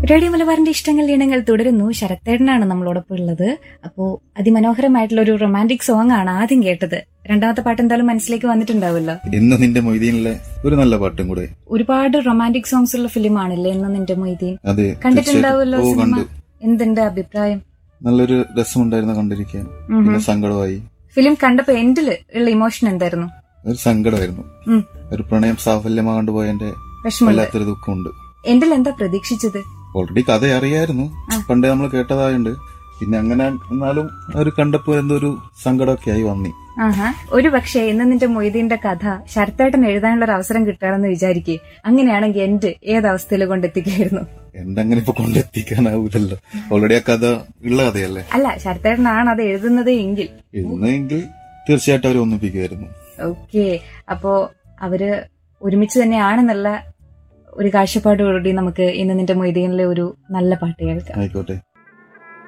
Radio മലബാറിന്റെ ഇഷ്ടങ്ങൾ ഈണങ്ങൾ തുടരുന്നു ശരത്തേടനാണ് നമ്മളോടൊപ്പം ഉള്ളത് അപ്പോ അതിമനോഹരമായിട്ടുള്ള ഒരു റൊമാൻറ്റിക് സോങ് ആണ് ആദ്യം കേട്ടത് രണ്ടാമത്തെ പാട്ട് എന്തായാലും മനസ്സിലേക്ക് വന്നിട്ടുണ്ടാവുമല്ലോ ഇന്ന് നിന്റെ മൊയ്തീനിലെ ഒരു നല്ല പാട്ടും കൂടെ ഒരുപാട് റൊമാൻറ്റിക് സോങ്സ് ഉള്ള ഫിലിം ആണല്ലേ എന്ന് നിന്റെ മൊയ്തീൻ അത് കണ്ടിട്ടുണ്ടാവുമല്ലോ തീർച്ചയായിട്ടും. ഓ സിനിമ കണ്ടു എന്തുണ്ട് അഭിപ്രായം നല്ലൊരു രസമുണ്ടായിരുന്നു കണ്ടിരിക്കാൻ പിന്നെ സങ്കടമായി ഫിലിം കണ്ടപ്പോ എൻഡില് ഉള്ള ഇമോഷൻ എന്തായിരുന്നു ഒരു സങ്കടമായിരുന്നു ഉം. ഒരു പ്രണയം സാഫല്യമാകാണ്ട് പോയതിന്റെ വിഷമമുണ്ട് വല്ലാത്തൊരു ദുഃഖമുണ്ട് എൻഡിൽ എന്താ പ്രതീക്ഷിച്ചത് ഓൾറെഡി കഥ അറിയായിരുന്നു പണ്ടേ നമ്മൾ കേട്ടതായുണ്ട് പിന്നെ അങ്ങനെ എന്നാലും ഒരു കണ്ടപ്പോ എന്തോ ഒരു സങ്കടമൊക്കെ ആയി വന്നി ആഹാ ഒരു പക്ഷേ ഇന്ന് നിന്റെ മൊയ്തീന്റെ കഥ ശരത്തേട്ടൻ എഴുതാനുള്ള ഒരു അവസരം കിട്ടുകയാണെന്ന് വിചാരിക്കേ അങ്ങനെയാണെങ്കിൽ എന്റെ ഏതവസ്ഥയിൽ കൊണ്ടെത്തിക്കായിരുന്നു എന്റെ അങ്ങനെ ഇപ്പൊ കൊണ്ടെത്തിക്കാനാവൂലല്ലോ ഓൾറെഡി ആ കഥ ഉള്ള കഥയല്ലേ അല്ല ശരത്തേട്ടനാണ് അത് എഴുതുന്നത് എങ്കിൽ എഴുതുന്നെങ്കിൽ തീർച്ചയായിട്ടും അവർ ഒന്നിപ്പിക്കുമായിരുന്നു ഓക്കെ അപ്പോ അവര് ഒരുമിച്ച് തന്നെയാണെന്നുള്ള ഒരു കാഴ്ചപ്പാടോടുകൂടി നമുക്ക് ഇന്ന് നിന്റെ മൊയ്തീനിലെ ഒരു നല്ല പാട്ട് കേൾക്കാം ആയിക്കോട്ടെ